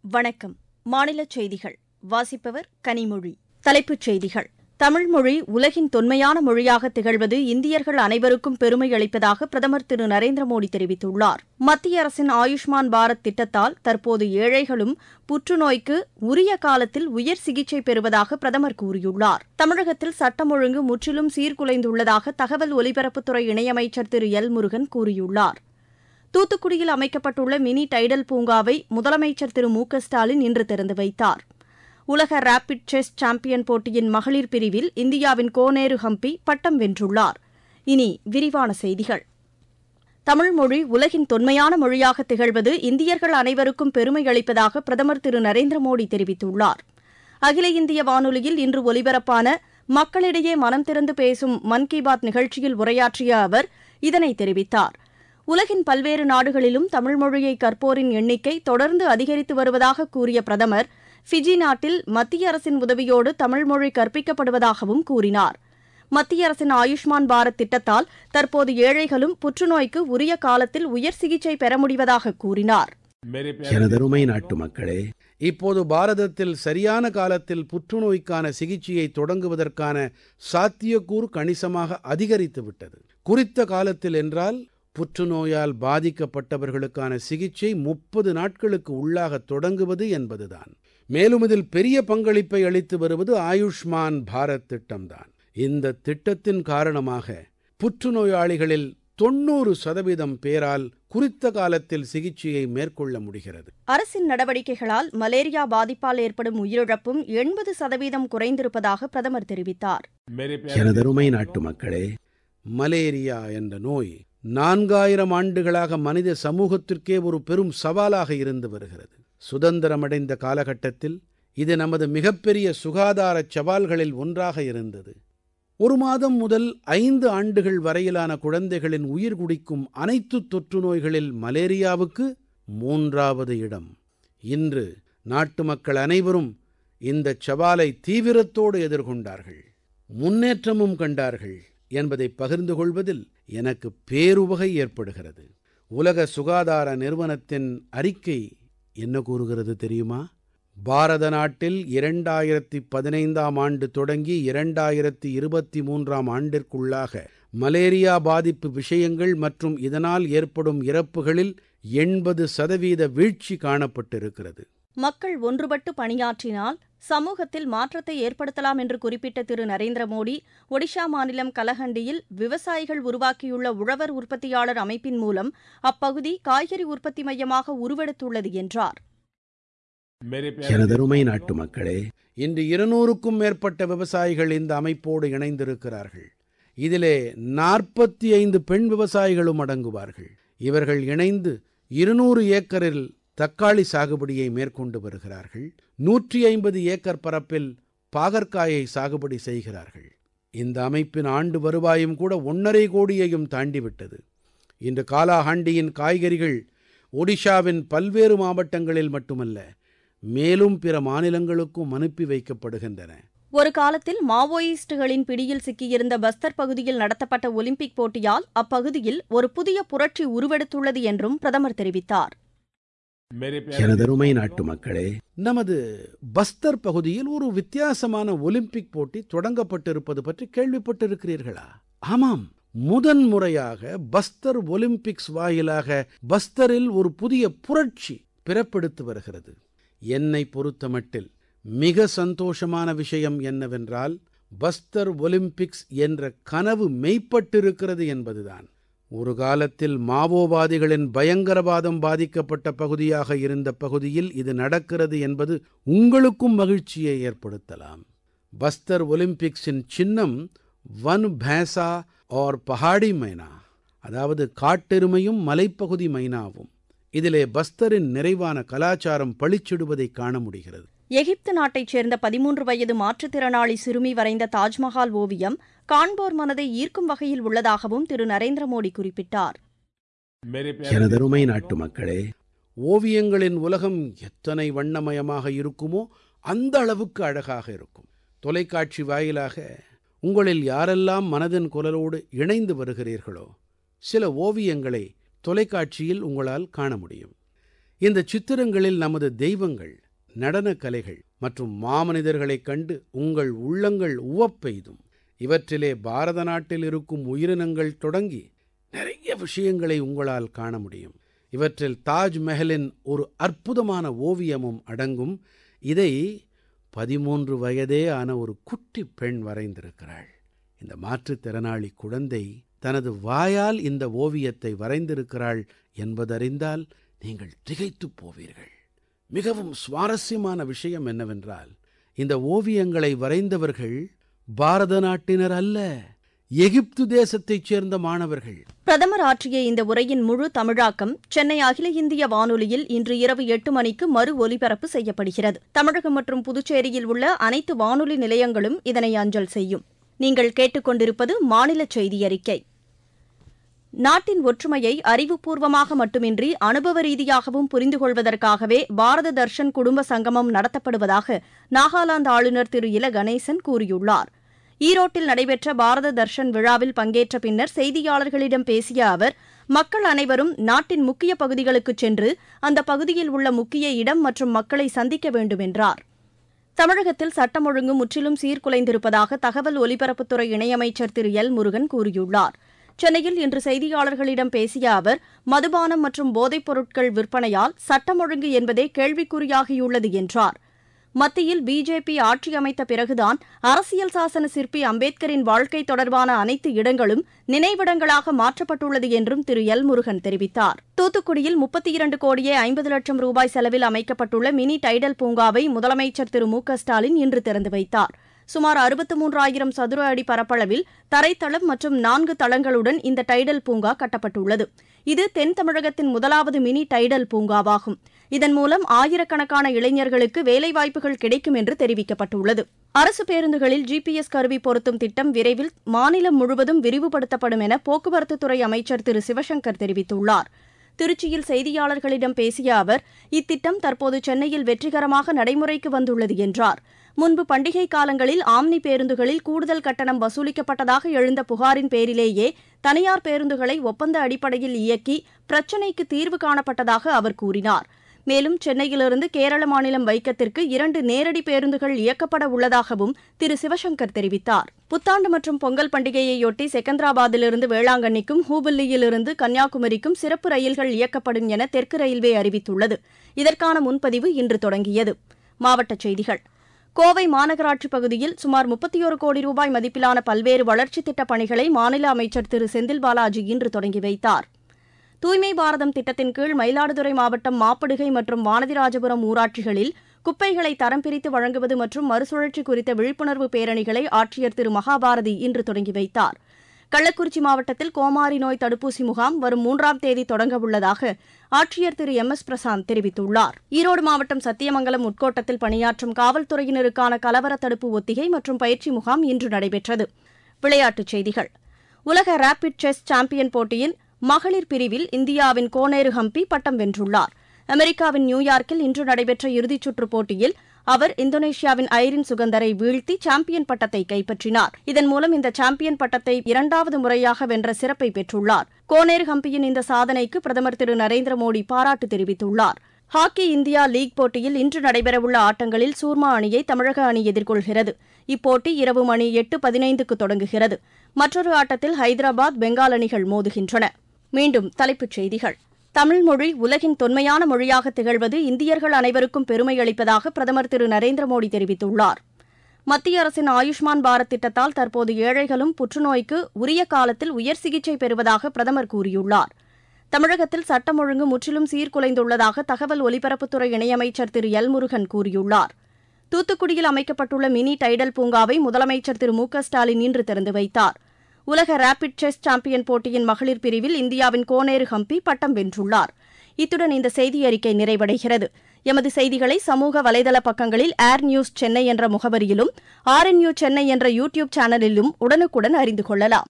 வணக்கம் மாநிலச் செய்திகள் வாசிப்பவர் கனிமொழி தலைப்புச் செய்திகள் தமிழ் மொழி உலகின் தொன்மையான மொழியாக திகழ்வது இந்தியர்கள் அனைவருக்கும் பெருமை அளிப்பதாக பிரதமர் திரு நரேந்திர மோடி தெரிவித்துள்ளார் மத்திய அரசின் ஆயுஷ்மான் பாரத் திட்டத்தால் தற்போது ஏழைகளும் புற்றுநோய்க்கு உரிய காலத்தில் உயர் சிகிச்சை பெறுவதாக பிரதமர் கூறியுள்ளார் தமிழகத்தில் சட்டம் ஒழுங்கு முற்றிலும் சீர்குலைந்துள்ளதாக தகவல் ஒலிபரப்புத்துறை இணையமைச்சர் திரு எல் முருகன் கூறியுள்ளார் தூத்துக்குடியில் அமைக்கப்பட்டுள்ள மினி டைடல் பூங்காவை முதலமைச்சர் திரு மு க ஸ்டாலின் இன்று திறந்து வைத்தார் உலக ரேபிட் செஸ் சாம்பியன் போட்டியின் மகளிர் பிரிவில் இந்தியாவின் கோனேரு ஹம்பி பட்டம் வென்றுள்ளார் இனி விரிவான செய்திகள் தமிழ் மொழி உலகின் தொன்மையான மொழியாக திகழ்வது இந்தியர்கள் அனைவருக்கும் பெருமை அளிப்பதாக பிரதமர் திரு நரேந்திர மோடி தெரிவித்துள்ளார் அகில இந்திய வானொலியில் இன்று ஒலிபரப்பான மக்களிடையே மனம் திறந்து பேசும் மன் கி பாத் நிகழ்ச்சியில் உரையாற்றிய அவர் இதனை தெரிவித்தார் உலகின் பல்வேறு நாடுகளிலும் தமிழ் மொழியை கற்போரின் எண்ணிக்கை தொடர்ந்து அதிகரித்து வருவதாக கூறிய பிரதமர் ஃபிஜி நாட்டில் மத்திய அரசின் உதவியோடு தமிழ் மொழி கற்பிக்கப்படுவதாகவும் கூறினார் மத்திய அரசின் ஆயுஷ்மான் பாரத் திட்டத்தால் தற்போது ஏழைகளும் புற்றுநோய்க்கு உரிய காலத்தில் உயர் சிகிச்சை பெற முடிவதாக கூறினார் எனதருமை நாட்டு மக்களே இப்போது பாரதத்தில் சரியான காலத்தில் புற்றுநோய்க்கான சிகிச்சையை தொடங்குவதற்கான சாத்தியக்கூறு கணிசமாக அதிகரித்து விட்டது குறித்த காலத்தில் என்றால் புற்றுநோயால் பாதிக்கப்பட்டவர்களுக்கான சிகிச்சை முப்பது நாட்களுக்கு உள்ளாக தொடங்குவது என்பதுதான் மேலும் இதில் பெரிய பங்களிப்பை அளித்து வருவது ஆயுஷ்மான் பாரத் திட்டம்தான் இந்த திட்டத்தின் காரணமாக புற்றுநோயாளிகளில் தொன்னூறு சதவீதம் பேரால் குறித்த காலத்தில் சிகிச்சையை மேற்கொள்ள முடிகிறது அரசின் நடவடிக்கைகளால் மலேரியா பாதிப்பால் ஏற்படும் உயிரிழப்பும் எண்பது சதவீதம் குறைந்திருப்பதாக பிரதமர் தெரிவித்தார் எனதருமை நாட்டு மக்களே மலேரியா என்ற நோய் நான்காயிரம் ஆண்டுகளாக மனித சமூகத்திற்கே ஒரு பெரும் சவாலாக இருந்து வருகிறது சுதந்திரமடைந்த காலகட்டத்தில் இது நமது மிகப்பெரிய சுகாதார சவால்களில் ஒன்றாக இருந்தது ஒரு மாதம் முதல் ஐந்து ஆண்டுகள் வரையிலான குழந்தைகளின் உயிர் குடிக்கும் அனைத்து தொற்று நோய்களில் மலேரியாவுக்கு மூன்றாவது இடம் இன்று நாட்டு மக்கள் அனைவரும் இந்த சவாலை தீவிரத்தோடு எதிர்கொண்டார்கள் முன்னேற்றமும் கண்டார்கள் என்பதை பகிர்ந்து கொள்வதில் எனக்கு பேருவகை ஏற்படுகிறது உலக சுகாதார நிறுவனத்தின் அறிக்கை என்ன கூறுகிறது தெரியுமா பாரத நாட்டில் இரண்டாயிரத்தி பதினைந்தாம் ஆண்டு தொடங்கி இரண்டாயிரத்தி இருபத்தி மூன்றாம் ஆண்டிற்குள்ளாக மலேரியா பாதிப்பு விஷயங்கள் மற்றும் இதனால் ஏற்படும் இறப்புகளில் எண்பது சதவீத வீழ்ச்சி காணப்பட்டிருக்கிறது மக்கள் ஒன்றுபட்டு பணியாற்றினால் சமூகத்தில் மாற்றத்தை ஏற்படுத்தலாம் என்று குறிப்பிட்ட திரு நரேந்திர மோடி ஒடிஷா மாநிலம் கலஹண்டியில் விவசாயிகள் உருவாக்கியுள்ள உழவர் உற்பத்தியாளர் அமைப்பின் மூலம் அப்பகுதி காய்கறி உற்பத்தி மையமாக உருவெடுத்துள்ளது என்றார் எனதருமை நாட்டு மக்களே இன்று இருநூறுக்கும் மேற்பட்ட விவசாயிகள் இந்த அமைப்போடு இணைந்திருக்கிறார்கள் இதிலே நாற்பத்தி ஐந்து பெண் விவசாயிகளும் அடங்குவார்கள் இவர்கள் இணைந்து இருநூறு ஏக்கரில் தக்காளி சாகுபடியை மேற்கொண்டு வருகிறார்கள் நூற்றி ஐம்பது ஏக்கர் பரப்பில் பாகற்காயை சாகுபடி செய்கிறார்கள் இந்த அமைப்பின் ஆண்டு வருவாயும் கூட ஒன்றரை கோடியையும் தாண்டிவிட்டது இன்று காலாஹாண்டியின் காய்கறிகள் ஒடிஷாவின் பல்வேறு மாவட்டங்களில் மட்டுமல்ல மேலும் பிற மாநிலங்களுக்கும் அனுப்பி வைக்கப்படுகின்றன ஒரு காலத்தில் மாவோயிஸ்டுகளின் பிடியில் சிக்கியிருந்த பஸ்தர் பகுதியில் நடத்தப்பட்ட ஒலிம்பிக் போட்டியால் அப்பகுதியில் ஒரு புதிய புரட்சி உருவெடுத்துள்ளது என்றும் பிரதமர் தெரிவித்தார் எனதருமை நாட்டு மக்களே நமது பஸ்தர் பகுதியில் ஒரு வித்தியாசமான ஒலிம்பிக் போட்டி தொடங்கப்பட்டிருப்பது பற்றி கேள்விப்பட்டிருக்கிறீர்களா ஆமாம் முதன் முறையாக பஸ்தர் ஒலிம்பிக்ஸ் வாயிலாக பஸ்தரில் ஒரு புதிய புரட்சி பிறப்பெடுத்து வருகிறது என்னை பொறுத்தமட்டில் மிக சந்தோஷமான விஷயம் என்னவென்றால் பஸ்தர் ஒலிம்பிக்ஸ் என்ற கனவு மெய்ப்பட்டிருக்கிறது என்பதுதான் ஒரு காலத்தில் மாவோவாதிகளின் பயங்கரவாதம் பாதிக்கப்பட்ட பகுதியாக இருந்த பகுதியில் இது நடக்கிறது என்பது உங்களுக்கும் மகிழ்ச்சியை ஏற்படுத்தலாம் பஸ்தர் ஒலிம்பிக்ஸின் சின்னம் வன் பேசா ஆர் பஹாடி மைனா அதாவது காட்டெருமையும் மலைப்பகுதி மைனாவும் இதிலே பஸ்தரின் நிறைவான கலாச்சாரம் பளிச்சிடுவதை காண முடிகிறது எகிப்து நாட்டைச் சேர்ந்த பதிமூன்று வயது மாற்றுத்திறனாளி சிறுமி வரைந்த தாஜ்மஹால் ஓவியம் காண்போர் மனதை ஈர்க்கும் வகையில் உள்ளதாகவும் திரு நரேந்திர மோடி குறிப்பிட்டார் எனதருமை நாட்டு மக்களே ஓவியங்களின் உலகம் எத்தனை வண்ணமயமாக இருக்குமோ அந்த அளவுக்கு அழகாக இருக்கும் தொலைக்காட்சி வாயிலாக உங்களில் யாரெல்லாம் மனதின் குரலோடு இணைந்து வருகிறீர்களோ சில ஓவியங்களை தொலைக்காட்சியில் உங்களால் காண முடியும் இந்த சித்திரங்களில் நமது தெய்வங்கள் நடனக் கலைகள் மற்றும் மாமனிதர்களைக் கண்டு உங்கள் உள்ளங்கள் உவப்பெய்தும் இவற்றிலே பாரத நாட்டில் இருக்கும் உயிரினங்கள் தொடங்கி நிறைய விஷயங்களை உங்களால் காண முடியும் இவற்றில் தாஜ்மஹலின் ஒரு அற்புதமான ஓவியமும் அடங்கும் இதை பதிமூன்று வயதே ஆன ஒரு குட்டி பெண் வரைந்திருக்கிறாள் இந்த மாற்றுத்திறனாளி குழந்தை தனது வாயால் இந்த ஓவியத்தை வரைந்திருக்கிறாள் என்பதறிந்தால் நீங்கள் திகைத்துப் போவீர்கள் மிகவும் சுவாரஸ்யமான விஷயம் என்னவென்றால் இந்த ஓவியங்களை வரைந்தவர்கள் பாரத நாட்டினர் அல்ல எகிப்து தேசத்தைச் சேர்ந்த மாணவர்கள் பிரதமர் ஆற்றிய இந்த உரையின் முழு தமிழாக்கம் சென்னை அகில இந்திய வானொலியில் இன்று இரவு எட்டு மணிக்கு மறு ஒலிபரப்பு செய்யப்படுகிறது தமிழகம் மற்றும் புதுச்சேரியில் உள்ள அனைத்து வானொலி நிலையங்களும் இதனை அஞ்சல் செய்யும் நீங்கள் கேட்டுக்கொண்டிருப்பது மாநில செய்தி அறிக்கை நாட்டின் ஒற்றுமையை அறிவுபூர்வமாக மட்டுமின்றி அனுபவ ரீதியாகவும் புரிந்து கொள்வதற்காகவே பாரத தர்ஷன் குடும்ப சங்கமம் நடத்தப்படுவதாக நாகாலாந்து ஆளுநர் திரு இல கணேசன் கூறியுள்ளார் ஈரோட்டில் நடைபெற்ற பாரத தர்ஷன் விழாவில் பங்கேற்ற பின்னர் செய்தியாளர்களிடம் பேசிய அவர் மக்கள் அனைவரும் நாட்டின் முக்கிய பகுதிகளுக்குச் சென்று அந்த பகுதியில் உள்ள முக்கிய இடம் மற்றும் மக்களை சந்திக்க வேண்டும் என்றார் தமிழகத்தில் சட்டம் ஒழுங்கு முற்றிலும் சீர்குலைந்திருப்பதாக தகவல் ஒலிபரப்புத்துறை இணையமைச்சர் திரு எல் முருகன் கூறியுள்ளார் சென்னையில் இன்று செய்தியாளர்களிடம் பேசிய அவர் மதுபானம் மற்றும் போதைப் பொருட்கள் விற்பனையால் சட்டம் ஒழுங்கு என்பதே கேள்விக்குறியாகியுள்ளது என்றார் மத்தியில் பிஜேபி ஆட்சி அமைத்த பிறகுதான் அரசியல் சாசன சிற்பி அம்பேத்கரின் வாழ்க்கை தொடர்பான அனைத்து இடங்களும் நினைவிடங்களாக மாற்றப்பட்டுள்ளது என்றும் திரு எல் முருகன் தெரிவித்தார் தூத்துக்குடியில் முப்பத்தி இரண்டு கோடியே ஐம்பது லட்சம் ரூபாய் செலவில் அமைக்கப்பட்டுள்ள மினி டைடல் பூங்காவை முதலமைச்சர் திரு மு க ஸ்டாலின் இன்று திறந்து வைத்தார் சுமார் அறுபத்து மூன்றாயிரம் சதுர அடி பரப்பளவில் தரைத்தளம் மற்றும் நான்கு தளங்களுடன் இந்த டைடல் பூங்கா கட்டப்பட்டுள்ளது இது தென் தமிழகத்தின் முதலாவது மினி டைடல் பூங்காவாகும் இதன் மூலம் ஆயிரக்கணக்கான இளைஞர்களுக்கு வேலைவாய்ப்புகள் கிடைக்கும் என்று தெரிவிக்கப்பட்டுள்ளது அரசு பேருந்துகளில் ஜிபிஎஸ் கருவி பொருத்தும் திட்டம் விரைவில் மாநிலம் முழுவதும் விரிவுபடுத்தப்படும் என போக்குவரத்துத்துறை அமைச்சர் திரு சிவசங்கர் தெரிவித்துள்ளார் திருச்சியில் செய்தியாளர்களிடம் பேசிய அவர் இத்திட்டம் தற்போது சென்னையில் வெற்றிகரமாக நடைமுறைக்கு வந்துள்ளது என்றார் முன்பு பண்டிகை காலங்களில் ஆம்னி பேருந்துகளில் கூடுதல் கட்டணம் வசூலிக்கப்பட்டதாக எழுந்த புகாரின் பேரிலேயே தனியார் பேருந்துகளை ஒப்பந்த அடிப்படையில் இயக்கி பிரச்சினைக்கு தீர்வு காணப்பட்டதாக அவர் கூறினார் மேலும் சென்னையிலிருந்து கேரள மாநிலம் வைக்கத்திற்கு இரண்டு நேரடி பேருந்துகள் இயக்கப்பட உள்ளதாகவும் திரு சிவசங்கர் தெரிவித்தார் புத்தாண்டு மற்றும் பொங்கல் பண்டிகையையொட்டி செகந்திராபாத்திலிருந்து வேளாங்கண்ணிக்கும் ஹூபில்லியிலிருந்து கன்னியாகுமரிக்கும் சிறப்பு ரயில்கள் இயக்கப்படும் என தெற்கு ரயில்வே அறிவித்துள்ளது இதற்கான முன்பதிவு இன்று தொடங்கியது மாவட்டச் செய்திகள் கோவை மாநகராட்சி பகுதியில் சுமார் முப்பத்தியோரு கோடி ரூபாய் மதிப்பிலான பல்வேறு வளர்ச்சித் திட்டப் பணிகளை மாநில அமைச்சர் திரு செந்தில் பாலாஜி இன்று தொடங்கி வைத்தார் தூய்மை பாரதம் திட்டத்தின் கீழ் மயிலாடுதுறை மாவட்டம் மாப்படுகை மற்றும் வானதிராஜபுரம் ஊராட்சிகளில் குப்பைகளை தரம் பிரித்து வழங்குவது மற்றும் மறுசுழற்சி குறித்த விழிப்புணர்வு பேரணிகளை ஆட்சியர் திரு மகாபாரதி இன்று தொடங்கி வைத்தார் கள்ளக்குறிச்சி மாவட்டத்தில் கோமாரி நோய் தடுப்பூசி முகாம் வரும் மூன்றாம் தேதி தொடங்க உள்ளதாக ஆட்சியர் திரு எம் எஸ் பிரசாந்த் தெரிவித்துள்ளார் ஈரோடு மாவட்டம் சத்தியமங்கலம் உட்கோட்டத்தில் பணியாற்றும் காவல்துறையினருக்கான கலவர தடுப்பு ஒத்திகை மற்றும் பயிற்சி முகாம் இன்று நடைபெற்றது விளையாட்டுச் செய்திகள் உலக ரேபிட் செஸ் சாம்பியன் போட்டியின் மகளிர் பிரிவில் இந்தியாவின் கோனேரு ஹம்பி பட்டம் வென்றுள்ளார் அமெரிக்காவின் நியூயார்க்கில் இன்று நடைபெற்ற இறுதிச் சுற்றுப் போட்டியில் அவர் இந்தோனேஷியாவின் ஐரின் சுகந்தரை வீழ்த்தி சாம்பியன் பட்டத்தை கைப்பற்றினார் இதன் மூலம் இந்த சாம்பியன் பட்டத்தை இரண்டாவது முறையாக வென்ற சிறப்பை பெற்றுள்ளார் கோனேரு ஹம்பியின் இந்த சாதனைக்கு பிரதமர் திரு நரேந்திர மோடி பாராட்டு தெரிவித்துள்ளார் ஹாக்கி இந்தியா லீக் போட்டியில் இன்று நடைபெறவுள்ள ஆட்டங்களில் சூர்மா அணியை தமிழக அணி எதிர்கொள்கிறது இப்போட்டி இரவு மணி எட்டு பதினைந்துக்கு தொடங்குகிறது மற்றொரு ஆட்டத்தில் ஹைதராபாத் பெங்கால் அணிகள் மோதுகின்றன மீண்டும் தலைப்புச் செய்திகள் தமிழ் மொழி உலகின் தொன்மையான மொழியாக திகழ்வது இந்தியர்கள் அனைவருக்கும் பெருமை அளிப்பதாக பிரதமர் திரு நரேந்திர மோடி தெரிவித்துள்ளார் மத்திய அரசின் ஆயுஷ்மான் பாரத் திட்டத்தால் தற்போது ஏழைகளும் புற்றுநோய்க்கு உரிய காலத்தில் உயர் சிகிச்சை பெறுவதாக பிரதமர் கூறியுள்ளார் தமிழகத்தில் சட்டம் ஒழுங்கு முற்றிலும் சீர்குலைந்துள்ளதாக தகவல் ஒலிபரப்புத்துறை இணையமைச்சர் திரு எல் முருகன் கூறியுள்ளார் தூத்துக்குடியில் அமைக்கப்பட்டுள்ள மினி டைடல் பூங்காவை முதலமைச்சர் திரு மு க ஸ்டாலின் இன்று திறந்து வைத்தார் உலக ரேபிட் செஸ் சாம்பியன் போட்டியின் மகளிர் பிரிவில் இந்தியாவின் கோனேரு ஹம்பி பட்டம் வென்றுள்ளார் இத்துடன் இந்த செய்தி அறிக்கை நிறைவடைகிறது எமது செய்திகளை சமூக வலைதள பக்கங்களில் ஏர் நியூஸ் சென்னை என்ற முகவரியிலும் ஆர் என் சென்னை என்ற யூ டியூப் சேனலிலும் உடனுக்குடன் அறிந்து கொள்ளலாம்